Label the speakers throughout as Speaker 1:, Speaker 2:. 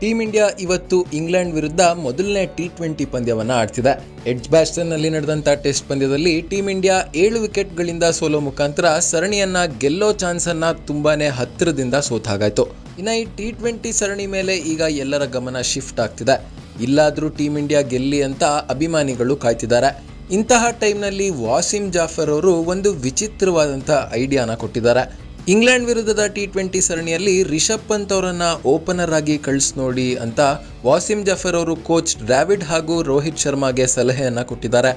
Speaker 1: team India ಇವತ್ತು England ವಿರುದ್ಧ ಮೊದಲನೇ ಟಿ ಟ್ವೆಂಟಿ ಪಂದ್ಯವನ್ನ ಆಡ್ತಿದೆ ಎಡ್ಜ್ ಬ್ಯಾಸ್ಟನ್ನಲ್ಲಿ ನಡೆದಂತ ಟೆಸ್ಟ್ ಪಂದ್ಯದಲ್ಲಿ ಟೀಂ ಇಂಡಿಯಾ ಏಳು ವಿಕೆಟ್ಗಳಿಂದ ಸೋಲೋ ಮುಖಾಂತರ ಸರಣಿಯನ್ನ ಗೆಲ್ಲೋ ಚಾನ್ಸ್ ಅನ್ನ ತುಂಬಾನೇ ಹತ್ತಿರದಿಂದ ಸೋತಾಗಾಯ್ತು ಇನ್ನು ಈ ಟಿ ಟ್ವೆಂಟಿ ಸರಣಿ ಮೇಲೆ ಈಗ ಎಲ್ಲರ ಗಮನ ಶಿಫ್ಟ್ ಆಗ್ತಿದೆ ಇಲ್ಲಾದ್ರೂ ಟೀಂ ಇಂಡಿಯಾ ಗೆಲ್ಲಿ ಅಂತ ಅಭಿಮಾನಿಗಳು ಕಾಯ್ತಿದ್ದಾರೆ ಇಂತಹ ಟೈಮ್ನಲ್ಲಿ ವಾಸಿಂ ಜಾಫರ್ ಅವರು ಒಂದು ವಿಚಿತ್ರವಾದಂಥ ಐಡಿಯಾನ ಕೊಟ್ಟಿದ್ದಾರೆ ಇಂಗ್ಲೆಂಡ್ ವಿರುದ್ಧದ ಟಿ ಟ್ವೆಂಟಿ ಸರಣಿಯಲ್ಲಿ ರಿಷಬ್ ಪಂತ್ ಅವರನ್ನ ಓಪನರ್ ಆಗಿ ಕಳಿಸ್ ನೋಡಿ ಅಂತ ವಾಸಿಂ ಜಾಫರ್ ಅವರು ಕೋಚ್ ಡ್ರಾವಿಡ್ ಹಾಗೂ ರೋಹಿತ್ ಶರ್ಮಾಗೆ ಸಲಹೆಯನ್ನ ಕೊಟ್ಟಿದ್ದಾರೆ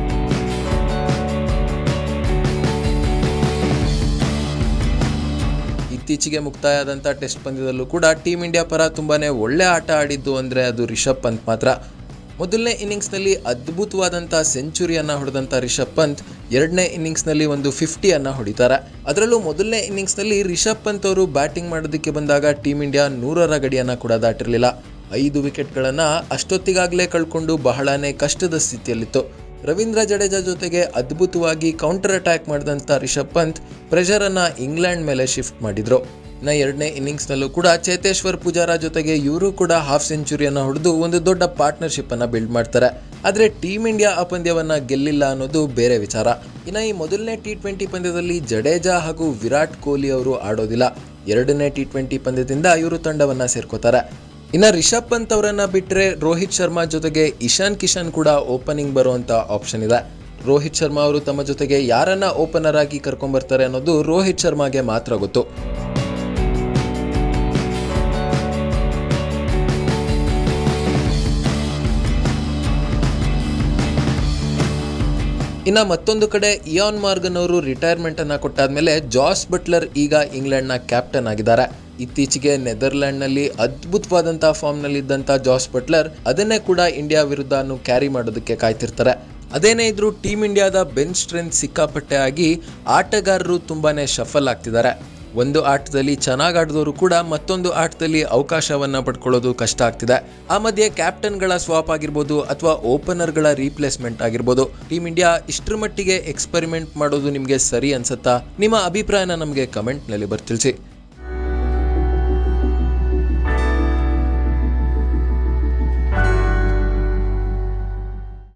Speaker 1: ಇತ್ತೀಚೆಗೆ ಮುಕ್ತಾಯ ಆದಂಥ ಟೆಸ್ಟ್ ಪಂದ್ಯದಲ್ಲೂ ಕೂಡ ಟೀಂ ಇಂಡಿಯಾ ಪರ ತುಂಬಾನೇ ಒಳ್ಳೆ ಆಟ ಆಡಿದ್ದು ಅಂದರೆ ಅದು ರಿಷಬ್ ಪಂತ್ ಮಾತ್ರ ಮೊದಲನೇ ಇನ್ನಿಂಗ್ಸ್ನಲ್ಲಿ ಅದ್ಭುತವಾದಂಥ ಸೆಂಚುರಿಯನ್ನು ಹೊಡೆದಂಥ ರಿಷಬ್ ಪಂತ್ ಎರಡನೇ ಇನ್ನಿಂಗ್ಸ್ನಲ್ಲಿ ಒಂದು ಫಿಫ್ಟಿಯನ್ನು ಹೊಡಿತಾರೆ ಅದರಲ್ಲೂ ಮೊದಲನೇ ಇನ್ನಿಂಗ್ಸ್ನಲ್ಲಿ ರಿಷಬ್ ಪಂತ್ ಅವರು ಬ್ಯಾಟಿಂಗ್ ಮಾಡೋದಕ್ಕೆ ಬಂದಾಗ ಟೀಂ ಇಂಡಿಯಾ ನೂರರ ಗಡಿಯನ್ನು ಕೂಡ ದಾಟಿರಲಿಲ್ಲ ಐದು ವಿಕೆಟ್ಗಳನ್ನು ಅಷ್ಟೊತ್ತಿಗಾಗಲೇ ಕಳ್ಕೊಂಡು ಬಹಳನೇ ಕಷ್ಟದ ಸ್ಥಿತಿಯಲ್ಲಿತ್ತು ರವೀಂದ್ರ ಜಡೇಜಾ ಜೊತೆಗೆ ಅದ್ಭುತವಾಗಿ ಕೌಂಟರ್ ಅಟ್ಯಾಕ್ ಮಾಡಿದಂಥ ರಿಷಬ್ ಪಂತ್ ಪ್ರೆಷರನ್ನು ಇಂಗ್ಲೆಂಡ್ ಮೇಲೆ ಶಿಫ್ಟ್ ಮಾಡಿದ್ರು ಇನ್ನು ಎರಡನೇ ಇನ್ನಿಂಗ್ಸ್ನಲ್ಲೂ ಕೂಡ ಚೇತೇಶ್ವರ್ ಪೂಜಾರ ಜೊತೆಗೆ ಇವರು ಕೂಡ ಹಾಫ್ ಸೆಂಚುರಿಯನ್ನು ಹೊಡೆದು ಒಂದು ದೊಡ್ಡ ಪಾರ್ಟ್ನರ್ಶಿಪ್ ಅನ್ನ ಬಿಲ್ಡ್ ಮಾಡ್ತಾರೆ ಆದರೆ ಟೀಂ ಇಂಡಿಯಾ ಆ ಪಂದ್ಯವನ್ನ ಗೆಲ್ಲಿಲ್ಲ ಅನ್ನೋದು ಬೇರೆ ವಿಚಾರ ಇನ್ನು ಈ ಮೊದಲನೇ ಟಿ ಟ್ವೆಂಟಿ ಪಂದ್ಯದಲ್ಲಿ ಜಡೇಜಾ ಹಾಗೂ ವಿರಾಟ್ ಕೊಹ್ಲಿ ಅವರು ಆಡೋದಿಲ್ಲ ಎರಡನೇ ಟಿ ಟ್ವೆಂಟಿ ಪಂದ್ಯದಿಂದ ಇವರು ತಂಡವನ್ನ ಸೇರ್ಕೋತಾರೆ ಇನ್ನು ರಿಷಬ್ ಪಂತ್ ಅವರನ್ನ ಬಿಟ್ಟರೆ ರೋಹಿತ್ ಶರ್ಮಾ ಜೊತೆಗೆ ಇಶಾನ್ ಕಿಶನ್ ಕೂಡ ಓಪನಿಂಗ್ ಬರುವಂತ ಆಪ್ಷನ್ ಇದೆ ರೋಹಿತ್ ಶರ್ಮಾ ಅವರು ತಮ್ಮ ಜೊತೆಗೆ ಯಾರನ್ನ ಓಪನರ್ ಆಗಿ ಕರ್ಕೊಂಡ್ಬರ್ತಾರೆ ಅನ್ನೋದು ರೋಹಿತ್ ಶರ್ಮಾಗೆ ಮಾತ್ರ ಗೊತ್ತು ಇನ್ನು ಮತ್ತೊಂದು ಕಡೆ ಇಯಾನ್ ಮಾರ್ಗನ್ ಅವರು ರಿಟೈರ್ಮೆಂಟ್ ಅನ್ನ ಕೊಟ್ಟಾದ್ಮೇಲೆ ಜಾಸ್ ಬಟ್ಲರ್ ಈಗ ಇಂಗ್ಲೆಂಡ್ನ ಕ್ಯಾಪ್ಟನ್ ಆಗಿದ್ದಾರೆ ಇತ್ತೀಚೆಗೆ ನೆದರ್ಲ್ಯಾಂಡ್ನಲ್ಲಿ ಅದ್ಭುತವಾದಂತಹ ಫಾರ್ಮ್ನಲ್ಲಿದ್ದಂಥ ಜಾಸ್ ಬಟ್ಲರ್ ಅದನ್ನೇ ಕೂಡ ಇಂಡಿಯಾ ವಿರುದ್ಧ ಕ್ಯಾರಿ ಮಾಡೋದಕ್ಕೆ ಕಾಯ್ತಿರ್ತಾರೆ ಅದೇನೇ ಇದ್ರೂ ಟೀಮ್ ಇಂಡಿಯಾದ ಬೆಂಚ್ ಸ್ಟ್ರೆಂತ್ ಸಿಕ್ಕಾಪಟ್ಟೆ ಆಗಿ ಆಟಗಾರರು ತುಂಬಾನೇ ಶಫಲ್ ಆಗ್ತಿದ್ದಾರೆ ಒಂದು ಆಟದಲ್ಲಿ ಚೆನ್ನಾಗಿ ಆಡಿದವರು ಕೂಡ ಮತ್ತೊಂದು ಆಟದಲ್ಲಿ ಅವಕಾಶವನ್ನ ಪಡ್ಕೊಳ್ಳೋದು ಕಷ್ಟ ಆಗ್ತಿದೆ ಆ ಮಧ್ಯೆ ಕ್ಯಾಪ್ಟನ್ಗಳ ಸ್ವಾಪ್ ಆಗಿರ್ಬೋದು ಅಥವಾ ಓಪನರ್ಗಳ ರೀಪ್ಲೇಸ್ಮೆಂಟ್ ಆಗಿರ್ಬೋದು ಟೀಮ್ ಇಂಡಿಯಾ ಇಷ್ಟರ ಮಟ್ಟಿಗೆ ಎಕ್ಸ್ಪೆರಿಮೆಂಟ್ ಮಾಡೋದು ನಿಮಗೆ ಸರಿ ಅನ್ಸುತ್ತಾ ನಿಮ್ಮ ಅಭಿಪ್ರಾಯನ ನಮಗೆ ಕಮೆಂಟ್ನಲ್ಲಿ ಬರ್ತಿಳಿಸಿ